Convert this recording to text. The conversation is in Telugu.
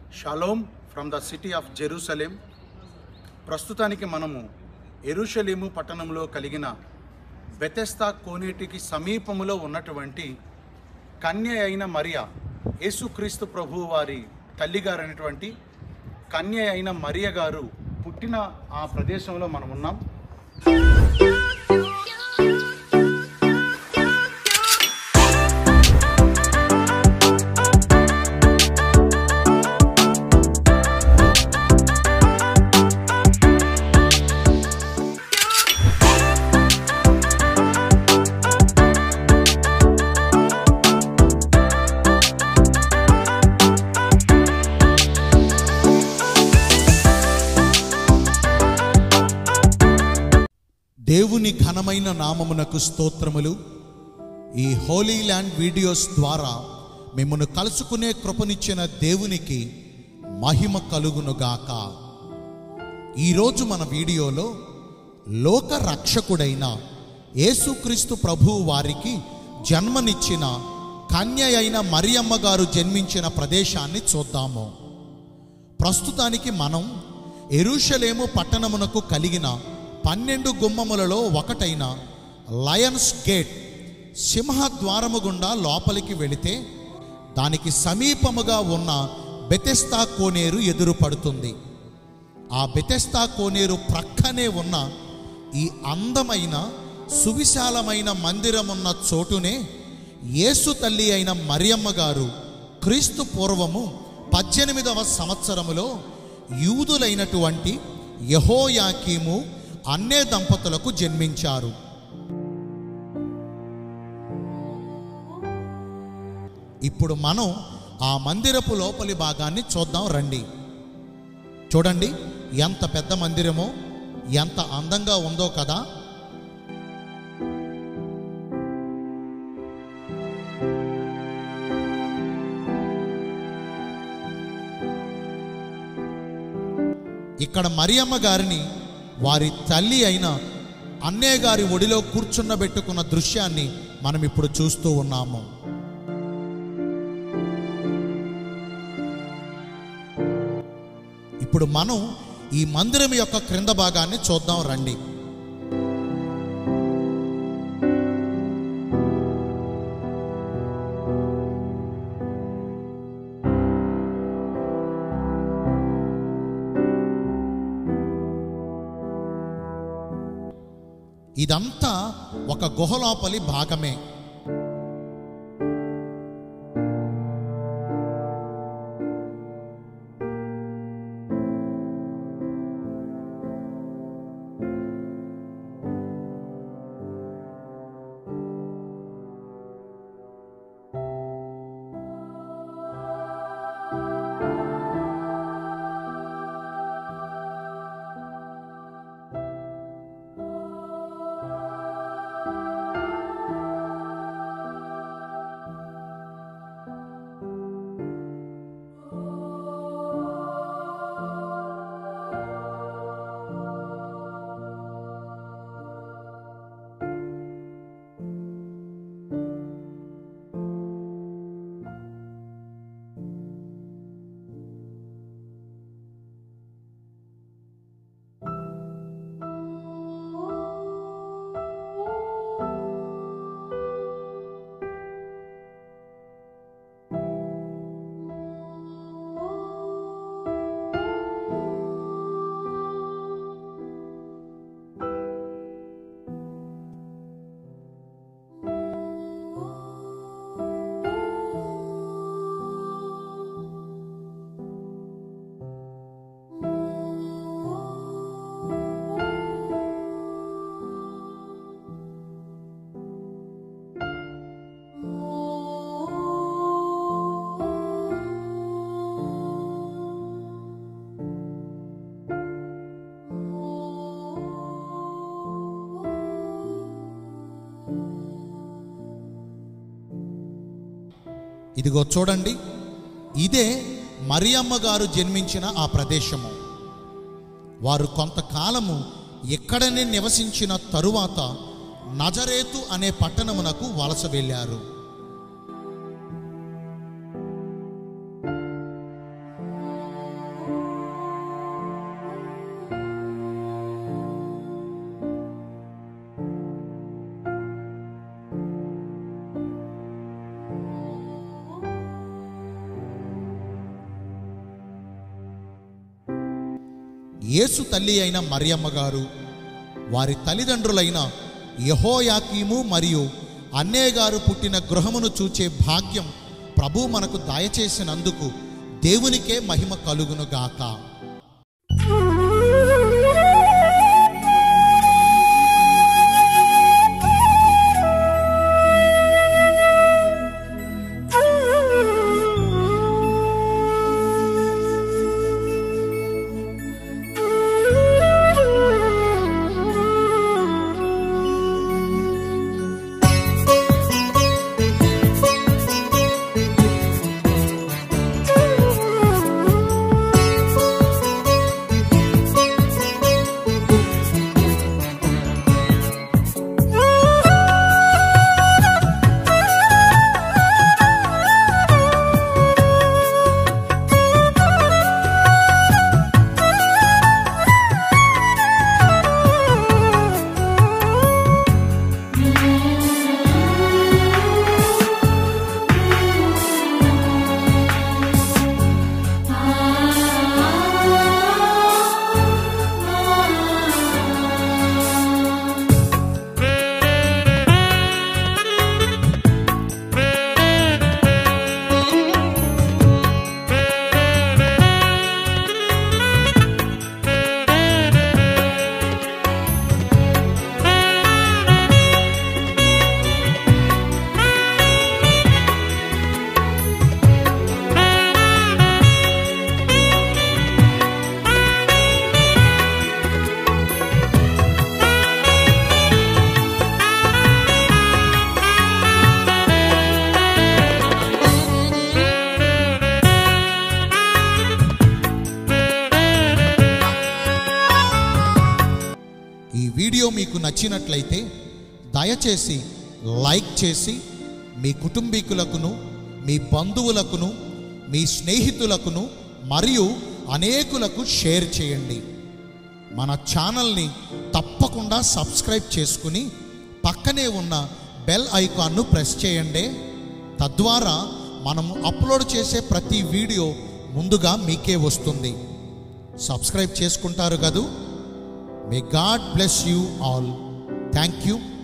shalom from the city of Jerusalem ప్రస్తుతానికి మనము ఎరుషలేము పట్టణంలో కలిగిన బెతెస్తా కోనేటికి సమీపములో ఉన్నటువంటి కన్య అయిన మరియా యేసుక్రీస్తు ప్రభు వారి తల్లిగారైనటువంటి కన్య అయిన మరియ గారు పుట్టిన ఆ ప్రదేశంలో మనం ఉన్నాం దేవుని ఘనమైన నామమునకు స్తోత్రములు ఈ హోలీ ల్యాండ్ వీడియోస్ ద్వారా మిమ్మల్ని కలుసుకునే కృపనిచ్చిన దేవునికి మహిమ కలుగునుగాక ఈరోజు మన వీడియోలో లోక రక్షకుడైన యేసుక్రీస్తు ప్రభువు వారికి జన్మనిచ్చిన కన్య అయిన మరియమ్మ గారు జన్మించిన ప్రదేశాన్ని చూద్దాము ప్రస్తుతానికి మనం ఎరుషలేము పట్టణమునకు కలిగిన పన్నెండు గుమ్మములలో ఒకటైన లయన్స్ గేట్ సింహద్వారము గుండా లోపలికి వెళితే దానికి సమీపముగా ఉన్న బెతెస్తా కోనేరు ఎదురు పడుతుంది ఆ బెతెస్తా కోనేరు ప్రక్కనే ఉన్న ఈ అందమైన సువిశాలమైన మందిరమున్న చోటునే యేసు తల్లి అయిన మరియమ్మ గారు క్రీస్తు పూర్వము పద్దెనిమిదవ సంవత్సరములో యూదులైనటువంటి యహోయాకీము అన్నే దంపతులకు జన్మించారు ఇప్పుడు మనం ఆ మందిరపు లోపలి భాగాన్ని చూద్దాం రండి చూడండి ఎంత పెద్ద మందిరమో ఎంత అందంగా ఉందో కదా ఇక్కడ మరియమ్మ గారిని వారి తల్లి అయిన అన్నయ్య గారి ఒడిలో కూర్చున్నబెట్టుకున్న దృశ్యాన్ని మనం ఇప్పుడు చూస్తూ ఉన్నాము ఇప్పుడు మనం ఈ మందిరం యొక్క క్రింద భాగాన్ని చూద్దాం రండి ఇదంతా ఒక గుహ లోపలి భాగమే ఇదిగో చూడండి ఇదే మరియమ్మ గారు జన్మించిన ఆ ప్రదేశము వారు కొంతకాలము ఇక్కడనే నివసించిన తరువాత నజరేతు అనే పట్టణమునకు వలస వెళ్ళారు యేసు తల్లి అయిన మరియమ్మ గారు వారి తల్లిదండ్రులైన యహోయాకీము మరియు అన్నే గారు పుట్టిన గృహమును చూచే భాగ్యం ప్రభు మనకు దయచేసినందుకు దేవునికే మహిమ కలుగునుగాక ఈ వీడియో మీకు నచ్చినట్లయితే దయచేసి లైక్ చేసి మీ కుటుంబీకులకును మీ బంధువులకును మీ స్నేహితులకును మరియు అనేకులకు షేర్ చేయండి మన ఛానల్ని తప్పకుండా సబ్స్క్రైబ్ చేసుకుని పక్కనే ఉన్న బెల్ ఐకాన్ను ప్రెస్ చేయండి తద్వారా మనము అప్లోడ్ చేసే ప్రతి వీడియో ముందుగా మీకే వస్తుంది సబ్స్క్రైబ్ చేసుకుంటారు కదూ may God bless you all thank you